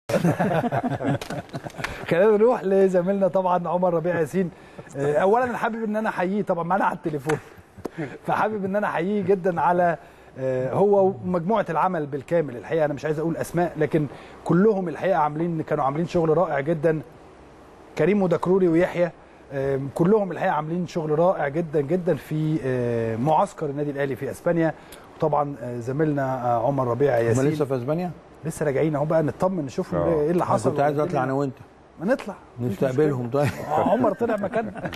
خلينا نروح لزميلنا طبعا عمر ربيع ياسين آه، اولا انا حابب ان انا احييه طبعا معانا على التليفون فحابب ان انا احييه جدا على آه، هو ومجموعه العمل بالكامل الحقيقه انا مش عايز اقول اسماء لكن كلهم الحقيقه عاملين كانوا عاملين شغل رائع جدا كريم ودكروري ويحيى آه، كلهم الحقيقه عاملين شغل رائع جدا جدا في آه، معسكر النادي الاهلي في اسبانيا وطبعا آه، زميلنا آه، عمر ربيع هم ياسين لسه في اسبانيا؟ لسه راجعين اهو بقى نطمن نشوف آه. ايه اللي أنا حصل كنت عايز اطلع والدنيا- انا وانت ما نطلع مفيش نستقبلهم طيب مشكلة. آه، عمر طلع مكاننا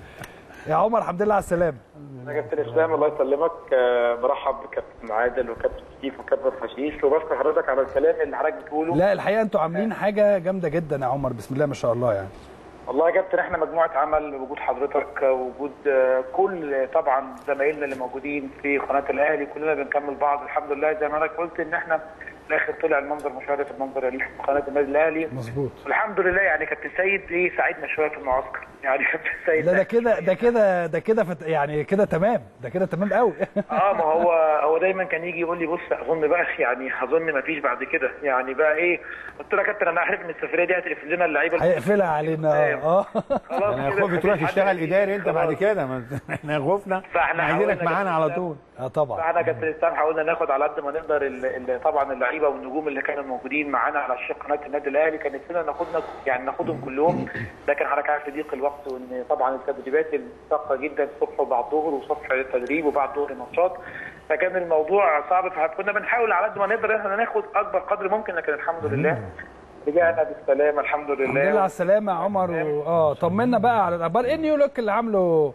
يا عمر الحمد لله على السلامه يا كابتن اسلام الله يسلمك آه، برحب بكابتن عادل وكابتن ستيف وكابتن حشيش وبشكر حضرتك على الكلام اللي حضرتك بتقوله لا الحقيقه انتوا عاملين حاجه جامده جدا يا عمر بسم الله ما شاء الله يعني والله يا كابتن احنا مجموعه عمل وجود حضرتك آه، وجود آه، كل آه، طبعا زمايلنا اللي موجودين في قناه الاهلي كلنا بنكمل بعض الحمد لله زي ما حضرتك قلت ان احنا في الاخر طلع المنظر مشرف المنظر اللي في قناه النادي الاهلي مظبوط والحمد لله يعني كابتن سيد ايه ساعدنا شويه في المعسكر يعني كابتن سيد لا ده كده ده كده ده كده فت... يعني كده تمام ده كده تمام قوي اه ما هو هو دايما كان يجي يقول لي بص اظن بقى يعني اظن ما فيش بعد كده يعني بقى ايه قلت له يا كابتن انا عارف ان السفريه دي هتقفل لنا اللعيبه هيقفلها علينا اه خلاص انا كده خوفي مفيش تروح حد تشتغل هيجي. اداري انت بعد خلاص. كده ما احنا خوفنا فاحنا عايزينك حاولنا معانا على كابتن طول اه طبعا فاحنا كابتن اسلام حاولنا ناخد على قد ما نقدر ال- ال- طبعا اللعيبه والنجوم اللي كانوا موجودين معانا على شق قناه النادي الاهلي كان نفسنا ناخدنا يعني ناخدهم كلهم لكن حضرتك عارف ضيق الوقت وان طبعا التدريبات الشاقه جدا الصبح وبعد الظهر وصبح تدريب وبعد ظهر ماتشات فكان الموضوع صعب فكنا بنحاول على قد ما نقدر ان احنا ناخد اكبر قدر ممكن لكن الحمد لله رجعنا بالسلامه الحمد لله الحمد لله على السلامه يا عمر و... اه طمنا بقى على الاخبار ايه النيو لوك اللي عامله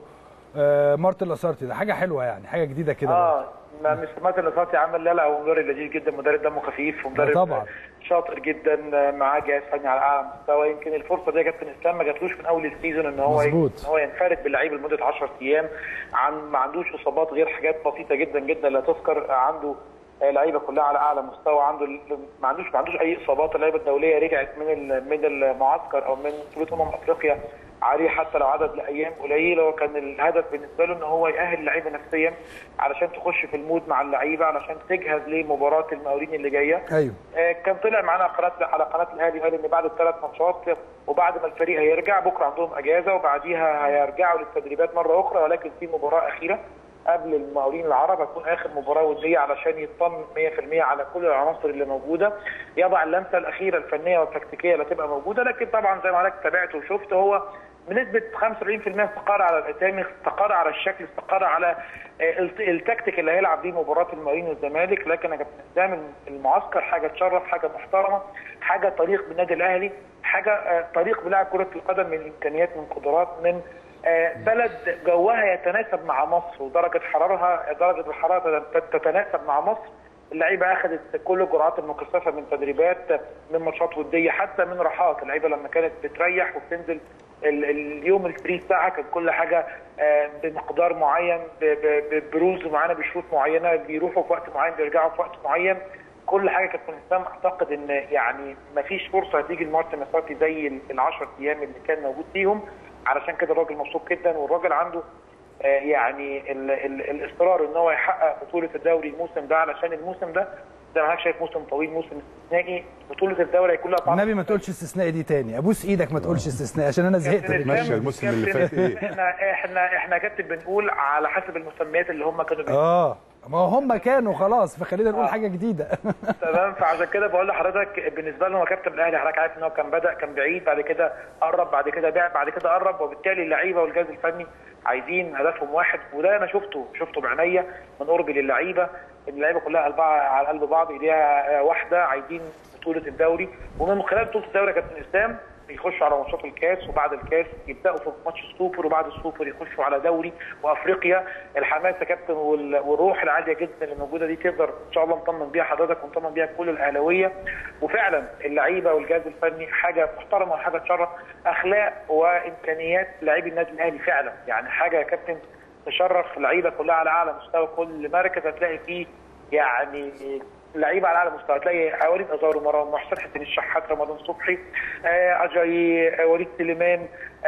آه مارتن لاسارتي ده حاجه حلوه يعني حاجه جديده كده برضه. اه ما مش ماتن لصاتي عمل لا لا هو مدرب لذيذ جدا مدرب دمه خفيف ومدرب آه طبعا. شاطر جدا معاه جهاز فني على اعلى مستوى يمكن الفرصه دي يا كابتن اسلام ما جاتلوش من اول السيزون ان هو مظبوط. ان هو ينفرد باللعيب لمده 10 ايام عن ما عندوش اصابات غير حاجات بسيطه جدا جدا لا تذكر عنده آه، لعيبه كلها على اعلى مستوى عنده ال- ما عندوش ما عندوش اي اصابات اللعيبه الدوليه رجعت من ال- من المعسكر او من بطوله امم افريقيا عليه حتى لو عدد الايام قليله وكان الهدف بالنسبه له ان هو يأهل اللعيبه نفسيا علشان تخش في المود مع اللعيبه علشان تجهز لمباراه المقاولين اللي جايه ايوه آه، كان طلع معانا على قناه على قناه الاهلي قال ان بعد الثلاث ماتشات وبعد ما الفريق هيرجع بكره عندهم اجازه وبعديها هيرجعوا للتدريبات مره اخرى ولكن في مباراه اخيره قبل المقاولين العرب هتكون اخر مباراه وديه علشان يطمن 100% على كل العناصر اللي موجوده يضع اللمسه الاخيره الفنيه والتكتيكيه اللي هتبقى موجوده لكن طبعا زي ما حضرتك تابعت وشفت هو بنسبه 75% استقر على الاسامي استقر على الشكل استقر على آه، الت- التكتيك اللي هيلعب بيه مباراه المقاولين والزمالك لكن يا كابتن اسلام المعسكر حاجه تشرف حاجه محترمه حاجه طريق بالنادي الاهلي حاجه آه، طريق بلاعب كره القدم من امكانيات من قدرات من آه، بلد جوها يتناسب مع مصر ودرجه حرارها درجه الحراره تت- تتناسب مع مصر اللعيبه اخذت كل الجرعات المكثفه من تدريبات من ماتشات وديه حتى من راحات اللعيبه لما كانت بتريح وبتنزل ال- اليوم الفري بتاعها كان كل حاجه آه، بمقدار معين ب- ب- ب- بروز معينه بشروط معينه بيروحوا في وقت معين بيرجعوا في وقت معين كل حاجه كانت في الاسلام اعتقد ان يعني ما فيش فرصه هتيجي لمارتن مسارتي زي ال 10 ايام اللي كان موجود فيهم علشان كده الراجل مبسوط جدا والراجل عنده آه، يعني ال ال الاصرار ان هو يحقق بطوله الدوري الموسم ده علشان الموسم ده زي ما حضرتك شايف موسم طويل موسم استثنائي بطوله الدوري هيكون لها طعم النبي ما تقولش استثنائي دي تاني ابوس ايدك ما تقولش استثنائي عشان انا زهقت كابتن منه. ماشي الموسم اللي فات ايه احنا احنا احنا كابتن بنقول على حسب المسميات اللي هم كانوا بيقولوا اه ما هم كانوا خلاص فخلينا نقول حاجه جديده تمام فعشان كده بقول لحضرتك بالنسبه له هو كابتن الاهلي حضرتك عارف ان هو كان بدا كان بعيد بعد كده قرب بعد كده بعد بعد كده قرب وبالتالي اللعيبه والجهاز الفني عايزين هدفهم واحد وده انا شفته شفته بعينيا من قربي للعيبه اللعيبه كلها قلبها على قلب بعض ايديها آه، واحده عايزين بطوله الدوري ومن خلال بطوله الدوري يا كابتن اسلام يخشوا على ماتشات الكاس وبعد الكاس يبداوا في ماتش السوبر وبعد السوبر يخشوا على دوري وافريقيا الحماس يا كابتن وال- والروح العاليه جدا اللي موجوده دي تقدر ان شاء الله نطمن بيها حضرتك ونطمن بيها كل الاهلاويه وفعلا اللعيبه والجهاز الفني حاجه محترمه وحاجه تشرف اخلاق وامكانيات لاعبي النادي الاهلي فعلا يعني حاجه يا كابتن تشرف اللعيبه كلها على اعلى مستوى كل مركز هتلاقي فيه يعني لعيبه على اعلى مستوى هتلاقي وليد ازار ومروان محسن حسين الشحات رمضان صبحي آه، اجاي آه، وليد سليمان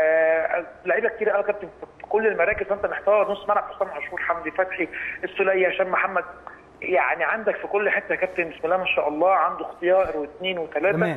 آه، لعيبه كتير قوي يا كابتن في كل المراكز فانت محتار نص ملعب حسام عاشور حمدي فتحي السوليه هشام محمد يعني عندك في كل حته يا كابتن بسم الله ما شاء الله عنده اختيار واثنين وثلاثه تمام.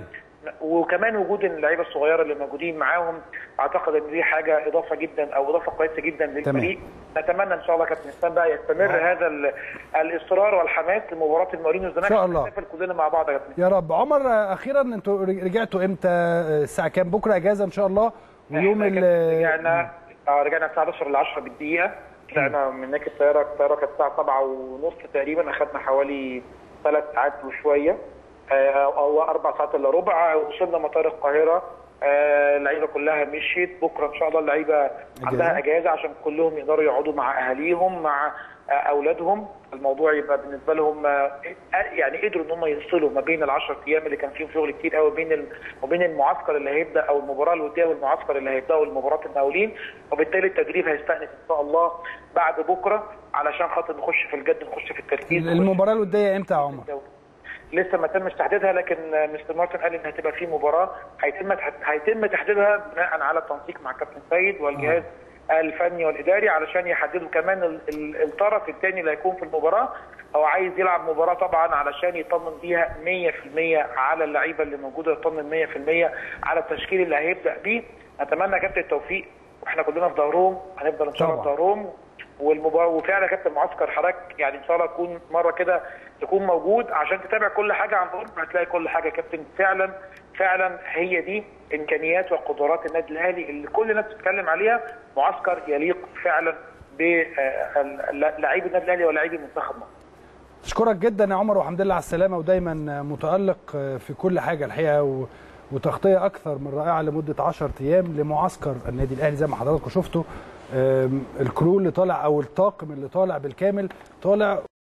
وكمان وجود اللعيبه الصغيره اللي موجودين معاهم اعتقد ان دي حاجه اضافه جدا او اضافه كويسه جدا للفريق نتمنى ان شاء الله كابتن اسلام بقى يستمر آه. هذا ال- الاصرار والحماس لمباراه المقاولين والزمالك إن شاء الله. نحتفل كلنا مع بعض يا كابتن يا رب عمر آه، اخيرا انتوا رجعتوا امتى آه، الساعه كام بكره اجازه ان شاء الله ويوم إحنا ال كابتن رجعنا اه رجعنا الساعه 11 ل 10 بالدقيقه طلعنا من هناك الطياره الطياره كانت الساعه 7 ونص تقريبا اخذنا حوالي ثلاث ساعات وشويه آه، او اربع ساعات الا ربع وصلنا مطار القاهره آه، اللعيبه كلها مشيت بكره ان شاء الله اللعيبه عندها اجازه عشان كلهم يقدروا يقعدوا مع اهاليهم مع آه، اولادهم الموضوع يبقى بالنسبه لهم آه، يعني قدروا ان هم يفصلوا ما بين ال10 ايام اللي كان فيهم شغل كتير قوي بين ال- وبين المعسكر اللي هيبدا او المباراه الوديه والمعسكر اللي هيبداوا المباراه المقاولين وبالتالي التدريب هيستأنف ان شاء الله بعد بكره علشان خاطر نخش في الجد نخش في التركيز المباراه الوديه امتى يا عمر الدوري. لسه ما تمش تحديدها لكن مستر مارتن قال ان هتبقى في مباراه هيتم هيتم تحديدها بناء على التنسيق مع كابتن سيد والجهاز الفني والاداري علشان يحددوا كمان ال- ال- الطرف الثاني اللي هيكون في المباراه هو عايز يلعب مباراه طبعا علشان يطمن بيها 100% على اللعيبه اللي موجوده يطمن 100% على التشكيل اللي هيبدا بيه نتمنى يا كابتن التوفيق واحنا كلنا في ظهرهم هنفضل ان شاء الله في طبعاً. ظهرهم والمباراه وفعلا يا كابتن معسكر حضرتك يعني ان شاء الله تكون مره كده تكون موجود عشان تتابع كل حاجه عن قرب هتلاقي كل حاجه يا كابتن فعلا فعلا هي دي امكانيات وقدرات النادي الاهلي اللي كل الناس بتتكلم عليها معسكر يليق فعلا بلاعبي النادي الاهلي ولاعبي منتخب مصر اشكرك جدا يا عمر والحمد لله على السلامه ودايما متالق في كل حاجه الحقيقه و... وتغطيه اكثر من رائعه لمده 10 ايام لمعسكر النادي الاهلي زي ما حضراتكم شفتوا أم، الكرو اللي طالع او الطاقم اللي طالع بالكامل طالع